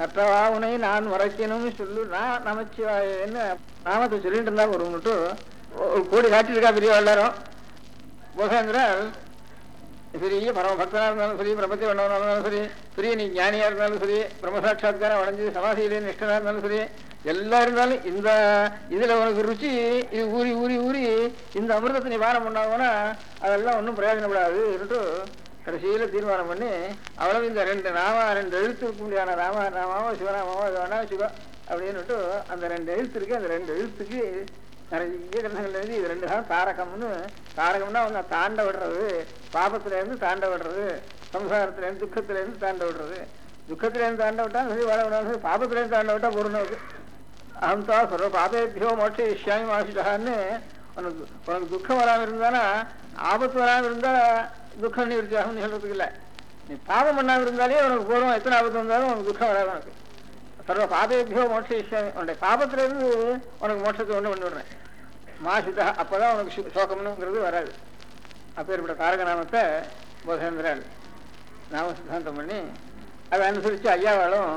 கற்றவா உனை நான் மறைக்கணும்னு சொல்லு நான் நமச்சிவாயன்னு நாமத்தை சொல்லிட்டு இருந்தா ஒரு மட்டும் ஒரு கோடி காட்டியிருக்கா பெரிய எல்லாரும் போகேந்திரன் பெரிய பரம பக்தனா இருந்தாலும் சரி பிரபத்தி பண்ணவனா இருந்தாலும் சரி பெரிய நீ ஞானியா இருந்தாலும் சரி பிரம்மசாட்சாத்காரம் அடைஞ்சு சமாதியிலே நிஷ்டனா இருந்தாலும் சரி எல்லாம் இருந்தாலும் இந்த இதுல உனக்கு ருச்சி இது ஊறி ஊறி ஊறி இந்த அமிர்தத்தை நீ பானம் பண்ணாங்கன்னா அதெல்லாம் ஒன்றும் பிரயோஜனப்படாது இருட்டு கடைசியில தீர்மானம் பண்ணி அவ்வளவு இந்த ரெண்டு நாம ரெண்டு எழுத்து இருக்க முடியாத ராம ராமாவோ சிவராமாவோ வேணா சிவா அப்படின்னுட்டு அந்த ரெண்டு எழுத்து இருக்கு அந்த ரெண்டு எழுத்துக்கு நிறைய கிரந்தங்கள் எழுதி இது ரெண்டு தான் தாரகம்னு தாரகம்னா அவங்க தாண்ட விடுறது பாபத்துல இருந்து தாண்ட விடுறது சம்சாரத்துல இருந்து துக்கத்துல இருந்து தாண்ட விடுறது துக்கத்துல இருந்து தாண்ட விட்டா சரி வாழ விடாது சரி பாபத்துல இருந்து தாண்ட விட்டா பொருளுக்கு அகம்தா சர்வ பாபேபியோ மோட்ச இஷ்யாமி மாசிட்டான்னு உனக்கு உனக்கு துக்கம் வராம இருந்தானா ஆபத்து வராம இருந்தா துக்கம் நிவர்த்தி ஆகும்னு சொல்றதுக்கு இல்லை நீ பாவம் பண்ணாம இருந்தாலே உனக்கு போதும் எத்தனை ஆபத்து வந்தாலும் உனக்கு துக்கம் வராது உனக்கு சர்வ பாபேபியோ மோட்ச இஷ்யாமி உன்னுடைய பாபத்துல இருந்து உனக்கு மோட்சத்தை ஒன்று பண்ணி விடுறேன் மாசிதா அப்பதான் உனக்கு சு- சோகம்னுங்கிறது வராது அப்பேற்பட்ட தாரக நாமத்தை போதேந்திரன் நாம சித்தாந்தம் பண்ணி அதை அனுசரிச்சு ஐயாவாலும்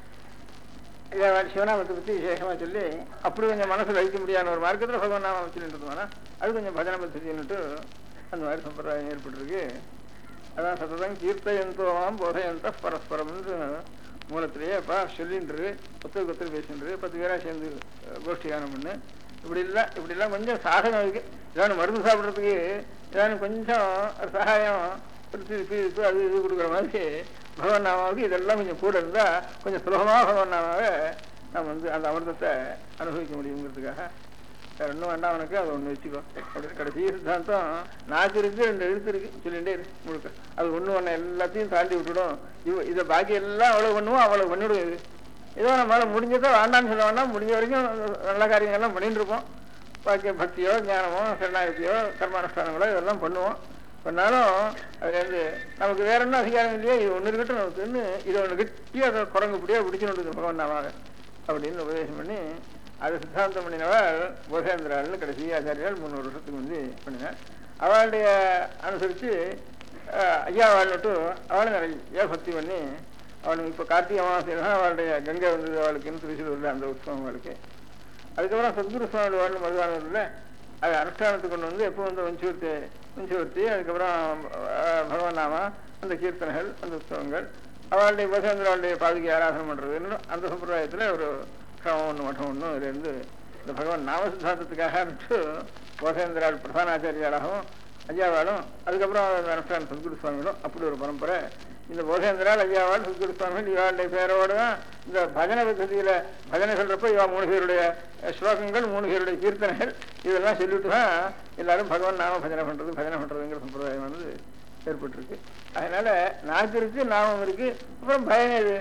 ஐயாவாள் சிவநாமத்தை பத்தி விசேஷமா சொல்லி அப்படி கொஞ்சம் மனசுல வைக்க முடியாத ஒரு மார்க்கத்துல பகவான் நாமம் வச்சுட்டு இருந்தோம்னா அது கொஞ்சம் பஜனை பத்தின்னுட்டு அந்த மாதிரி சம்பிரதாயம் ஏற்பட்டிருக்கு அதான் சத்ததம் கீர்த்தயந்தோமாம் போதயந்த பரஸ்பரம்னு மூலத்திலேயே அப்பா சொல்லின்று ஒத்துக்கு ஒத்துக்கு பேசின்று பத்து பேரா சேர்ந்து அஹ், கோஷ்டி கானம் பண்ணு இப்படி இல்லை இப்படி எல்லாம் கொஞ்சம் சாதனம் இருக்கு ஏதாவது மருந்து சாப்பிட்றதுக்கு ஏதாவது கொஞ்சம் ஒரு சகாயம் ஒரு திருப்பி இது அது இது கொடுக்குற மாதிரி பகவான் நாமாவுக்கு இதெல்லாம் கொஞ்சம் கூட இருந்தா கொஞ்சம் சுலபமாக பகவான் நாமாவை நம்ம வந்து அந்த அமிர்தத்தை அனுபவிக்க முடியுங்கிறதுக்காக வேற ஒன்றும் வேண்டாம் உனக்கு அதை ஒன்று வச்சுக்கோ அப்படின்னு கடைசி சித்தாந்தம் நாக்கு இருக்கு ரெண்டு எழுத்து இருக்கு சொல்லிட்டே இருக்கு முழுக்க அது ஒன்று ஒன்று எல்லாத்தையும் தாண்டி விட்டுடும் இவ இதை பாக்கி எல்லாம் அவ்வளோ பண்ணுவோம் அவ்வளோ பண்ணிவிடும் இது ஏதோ நம்மளால முடிஞ்சதோ வேண்டாம்னு சொல்ல வேண்டாம் முடிஞ்ச வரைக்கும் நல்ல காரியங்கள்லாம் பண்ணிட்டு இருப்போம் பாக்கி பக்தியோ ஞானமோ சரணாகதியோ கர்மானுஷ்டானங்களோ இதெல்லாம் பண்ணுவோம் பண்ணாலும் அதுலேருந்து நமக்கு வேற என்ன அதிகாரம் இல்லையோ இது ஒன்று இருக்கட்டும் நமக்குன்னு இதை ஒன்று கட்டி அதை குரங்குப்படியாக பிடிக்கணும் பகவான் நாமாக அப்படின்னு உபதேசம் பண்ணி அதை சித்தாந்தம் பண்ணினவர் போதேந்திராள்னு கடைசி ஆச்சாரியால் முந்நூறு வருஷத்துக்கு வந்து பண்ணினார் அவளுடைய அனுசரித்து ஐயா வாழ்ந்துட்டு அவளும் நிறைய பக்தி பண்ணி அவனுக்கு இப்போ கார்த்திகை அமாவாசையில் தான் அவளுடைய கங்கை வந்தது அவளுக்குன்னு திருச்சியில் அந்த உற்சவம் அவளுக்கு அதுக்கப்புறம் சத்குரு சுவாமி வாழ்ந்து மதுவானூரில் அது அனுஷ்டானத்துக்கு கொண்டு வந்து எப்போ வந்து வஞ்சுவர்த்தி வஞ்சுவர்த்தி அதுக்கப்புறம் அஹ், பகவான் நாமா அந்த கீர்த்தனைகள் அந்த உற்சவங்கள் அவளுடைய பசேந்திராவுடைய பாதுகை ஆராதனை பண்ணுறதுன்னு அந்த சம்பிரதாயத்தில் ஒரு கிரமம் ஒன்று மட்டம் ஒன்று இருந்து இந்த பகவான் நாம சித்தாந்தத்துக்காக போசேந்திரால் பிரதானாச்சாரியாராகவும் ஐயாவாலும் அதுக்கப்புறம் அந்த அனுஷ்டான சத்குரு சுவாமிகளும் அப்படி ஒரு பரம்பரை இந்த போசேந்திரால் ஐயாவால் சத்குரு சுவாமிகள் இவாளுடைய பேரோடு தான் இந்த பஜனை பദ്ധதியில் பஜனை சொல்றப்ப இவா மூணு பேருடைய அஹ், ஸ்லோகங்கள் மூணு பேருடைய கீர்த்தனைகள் இதெல்லாம் சொல்லிட்டு தான் எல்லாரும் பகவான் நாம பஜனை பண்றது பஜனை பண்றதுங்கிற சம்பிரதாயம் வந்து ஏற்பட்டிருக்கு அதனால நாக்கு இருக்கு நாமம் இருக்கு அப்புறம் பயம் இது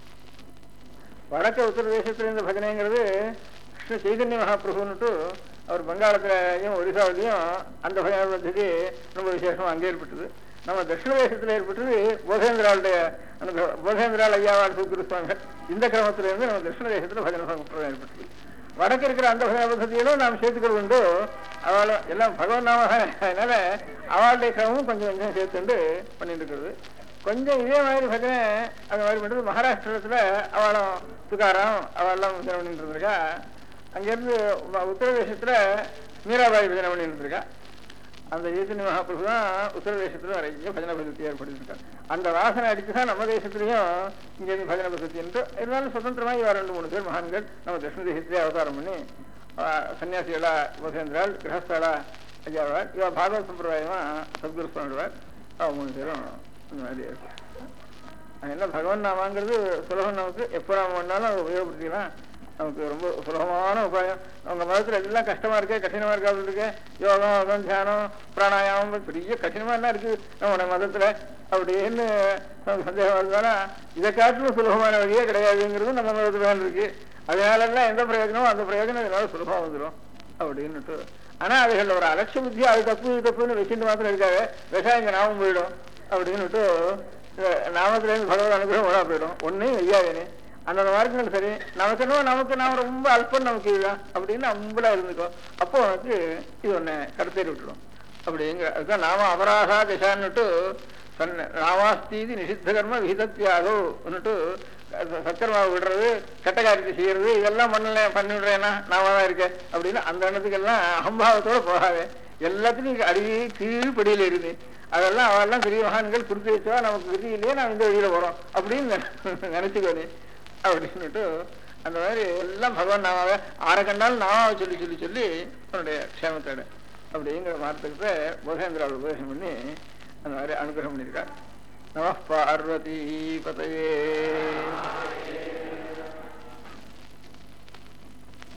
வடக்க உத்தரதேசத்துல இந்த பஜனைங்கிறது கிருஷ்ண சைதன்ய மகாபிரபுன்னுட்டு அவர் வங்காளத்திலையும் ஒரிசாவிலையும் அந்த பஜனை பദ്ധதி ரொம்ப விசேஷமா அங்கே ஏற்பட்டது நம்ம தட்சிண தேசத்துல ஏற்பட்டது போதேந்திராவுடைய அனுகிரகம் போதேந்திரால் ஐயாவால் சூக்குரு சுவாமிகள் இந்த கிரமத்துல இருந்து நம்ம தட்சிண தேசத்துல பஜனை சம்பிரதாயம் ஏற்பட்டது வடக்கு இருக்கிற அந்த பஜனை பദ്ധதியிலும் நாம் சேர்த்துக்கிறது உண்டு அவள் எல்லாம் பகவான் நாம அதனால அவளுடைய கிரமமும் கொஞ்சம் கொஞ்சம் சேர்த்துண்டு பண்ணிட்டு இருக்கிறது கொஞ்சம் இதே மாதிரி பஜனை அந்த மாதிரி பண்றது மகாராஷ்டிரத்துல அவளும் துக்காராம் அவெல்லாம் பஜனை பண்ணிட்டு இருந்திருக்கா அங்கிருந்து உ- உத்தரதேசத்துல மீராபாய் பஜனை பண்ணிட்டு இருந்திருக்கா அந்த ஈசனி மகாபிரபு தான் உத்தரதேசத்துல நிறைய பஜனை பദ്ധதி ஏற்படுத்திருக்காங்க அந்த வாசனை அடிச்சு தான் நம்ம தேசத்துலயும் இங்க இருந்து பஜனை பദ്ധதி என்று இருந்தாலும் சுதந்திரமா இவ ரெண்டு மூணு பேர் மகான்கள் நம்ம தட்சிண தேசத்திலே அவதாரம் பண்ணி ஆஹ், சன்னியாசிகளா உபசேந்திரால் கிரகஸ்தலா ஐயாவார் இவ பாகவத சம்பிரதாயமா சத்குரு சுவாமிடுவார் அவ மூணு பேரும் இந்த மாதிரி இருக்கு என்ன பகவான் நாமாங்கிறது சுலபம் நமக்கு எப்போ நாம பண்ணாலும் அதை உபயோகப்படுத்திக்கலாம் நமக்கு ரொம்ப சுலபமான உபாயம் அவங்க மதத்துல எல்லாம் கஷ்டமா இருக்கு கடினமா இருக்கு அப்படி இருக்கு யோகம் யோகம் தியானம் பிராணாயாமம் பெரிய கடினமா என்ன இருக்கு நம்ம மதத்துல அப்படின்னு நமக்கு சந்தேகம் வருதுனா இதை காட்டிலும் சுலபமான வழியே கிடையாதுங்கிறது நம்ம மதத்துல தான் இருக்கு அதனால எல்லாம் எந்த பிரயோஜனமோ அந்த பிரயோஜனம் இதனால சுலபமா வந்துடும் அப்படின்னுட்டு ஆனா அதுகள் ஒரு அலட்சிய புத்தி அது தப்பு இது தப்புன்னு வச்சுட்டு மாத்திரம் இருக்காது விஷயம் இங்க நாமம் போயிடும் அப்படின்னுட்டு அஹ் நாமத்துல இருந்து பகவத் அனுகிரகம் ஓடா போயிடும் ஒண்ணு ஐயாவேனே அந்தந்த மார்க்கங்கள் சரி நமக்கு என்னவோ நமக்கு நாம ரொம்ப அல்பம் நமக்கு இதுதான் அப்படின்னு அம்பலா இருந்துக்கோ அப்போ உனக்கு இது ஒண்ணு கடத்தேறி விட்டுடும் அப்படிங்கிற அதுதான் நாம அபராதா திசான்னுட்டு சொன்ன ராமாஸ்தீதி நிஷித்த கர்ம விகிதத்தியாகோ வந்துட்டு சக்கரமாவை விடுறது கெட்ட காரியத்தை செய்யறது இதெல்லாம் பண்ணல பண்ணிவிடுறேன்னா நாம தான் இருக்கேன் அப்படின்னு அந்த எண்ணத்துக்கெல்லாம் அகம்பாவத்தோட போகாது எல்லாத்துலையும் அடியே கீழ்படியில் இருந்து அதெல்லாம் அவெல்லாம் பெரிய மகான்கள் கொடுத்து வச்சா நமக்கு விதி இல்லையே நான் இந்த வழியில போறோம் அப்படின்னு நினை- நினைச்சுக்கோனே அப்படின்னுட்டு அந்த மாதிரி எல்லாம் பகவான் நாமாவை ஆரை கண்டாலும் நாமாவை சொல்லி சொல்லி சொல்லி உன்னுடைய க்ஷேமத்தோட அப்படிங்கிற வார்த்தைக்கு போதேந்திர உபதேசம் பண்ணி அந்த மாதிரி அனுகிரகம் பண்ணியிருக்கார் நம பார்வதி பதையே